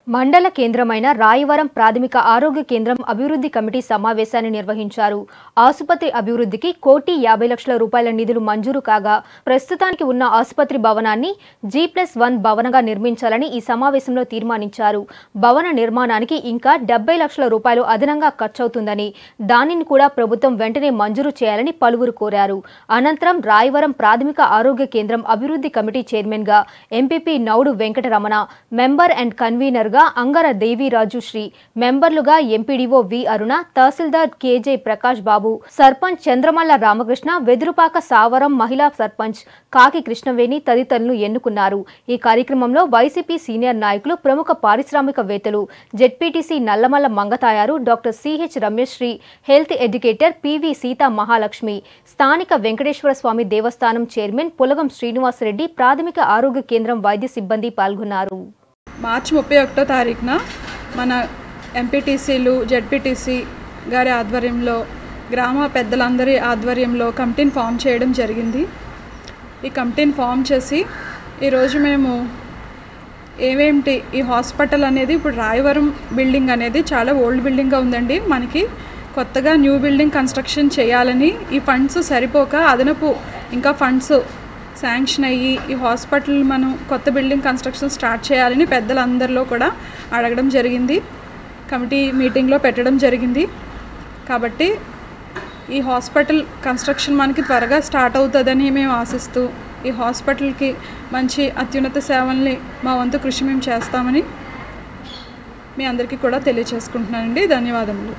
మండల కేంద్రమైన రాయవరం ప్రాథమిక ఆరోగ్య కేంద్రం అభివృద్ధి కమిటీ సమావేశాన్ని నిర్వహించారు ఆసుపత్రి అభివృద్ధికి కోటి యాభై లక్షల రూపాయల నిధులు మంజూరు కాగా ప్రస్తుతానికి ఉన్న ఆసుపత్రి భవనాన్ని జీ ప్లస్ వన్ భవనంగా నిర్మించాలని ఈ సమావేశంలో తీర్మానించారు భవన నిర్మాణానికి ఇంకా డెబ్బై లక్షల రూపాయలు అదనంగా ఖర్చవుతుందని దానిని కూడా ప్రభుత్వం వెంటనే మంజూరు చేయాలని పలువురు కోరారు అనంతరం రాయవరం ప్రాథమిక ఆరోగ్య కేంద్రం అభివృద్ధి కమిటీ చైర్మన్ గా MPP Naidu Venkataramana member and convener గా అంగర దేవిరాజు శ్రీ మెంబర్లుగా MPDO V Aruna tahsildar KJ Prakash Babu sarpanch Chandramalla Ramakrishna Vedurupaka Savaram మహిళా సర్పంచ్ కాకి కృష్ణవేణి తదితరులను ఎన్నుకున్నారు ఈ కార్యక్రమంలో వైసీపీ సీనియర్ నాయకులు ప్రముఖ పారిశ్రామికవేత్తలు ZPTC Nallamalla Mangatayaru doctor CH Ramesh Sri health educator PV Sita Mahalakshmi స్థానిక వెంకటేశ్వర స్వామి దేవస్థానం చైర్మన్ పులగం శ్రీనివాసరెడ్డి ప్రాథమిక ఆరోగ్య కేంద్రం వైద్య సిబ్బంది పాల్గొన్నారు మార్చి ముప్పై ఒకటో తారీఖున మన ఎంపీటీసీలు జెడ్పీటీసీ గారి ఆధ్వర్యంలో గ్రామ పెద్దలందరి ఆధ్వర్యంలో కమిటీని ఫామ్ చేయడం జరిగింది ఈ కమిటీని ఫామ్ చేసి ఈరోజు మేము ఏమేమిటి ఈ హాస్పిటల్ అనేది ఇప్పుడు రాయవరం బిల్డింగ్ అనేది చాలా ఓల్డ్ బిల్డింగ్గా ఉందండి మనకి కొత్తగా న్యూ బిల్డింగ్ కన్స్ట్రక్షన్ చేయాలని ఈ ఫండ్స్ సరిపోక అదనపు ఇంకా ఫండ్స్ శాంక్షన్ అయ్యి ఈ హాస్పిటల్ మనం కొత్త బిల్డింగ్ కన్స్ట్రక్షన్ స్టార్ట్ చేయాలని పెద్దలందరిలో కూడా అడగడం జరిగింది కమిటీ మీటింగ్లో పెట్టడం జరిగింది కాబట్టి ఈ హాస్పిటల్ కన్స్ట్రక్షన్ మనకి త్వరగా స్టార్ట్ అవుతుందని మేము ఆశిస్తూ ఈ హాస్పిటల్కి మంచి అత్యున్నత సేవల్ని మా వంతు కృషి మేము చేస్తామని మీ అందరికీ కూడా తెలియచేసుకుంటున్నానండి ధన్యవాదములు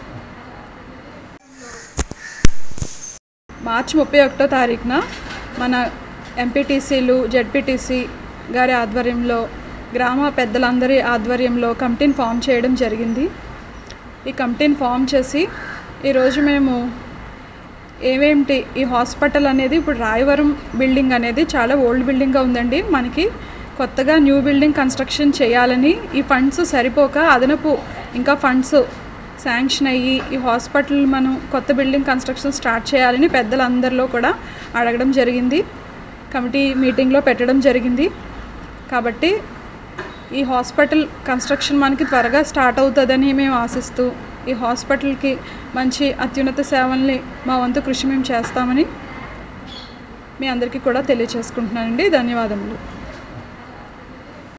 మార్చి ముప్పై ఒకటో తారీఖున మన ఎంపీటీసీలు జెడ్పీటీసీ గారి ఆధ్వర్యంలో గ్రామ పెద్దలందరి ఆధ్వర్యంలో కమిటీని ఫామ్ చేయడం జరిగింది ఈ కమిటీని ఫామ్ చేసి ఈరోజు మేము ఏమేమిటి ఈ హాస్పిటల్ అనేది ఇప్పుడు రాయవరం బిల్డింగ్ అనేది చాలా ఓల్డ్ బిల్డింగ్గా ఉందండి మనకి కొత్తగా న్యూ బిల్డింగ్ కన్స్ట్రక్షన్ చేయాలని ఈ ఫండ్స్ సరిపోక అదనపు ఇంకా ఫండ్స్ శాంక్షన్ అయ్యి ఈ హాస్పిటల్ మనం కొత్త బిల్డింగ్ కన్స్ట్రక్షన్ స్టార్ట్ చేయాలని పెద్దలందరిలో కూడా అడగడం జరిగింది కమిటీ మీటింగ్లో పెట్టడం జరిగింది కాబట్టి ఈ హాస్పిటల్ కన్స్ట్రక్షన్ మనకి త్వరగా స్టార్ట్ అవుతుందని మేము ఆశిస్తూ ఈ హాస్పిటల్కి మంచి అత్యున్నత సేవల్ని మా వంతు కృషి మేము చేస్తామని మీ అందరికీ కూడా తెలియచేసుకుంటున్నానండి ధన్యవాదములు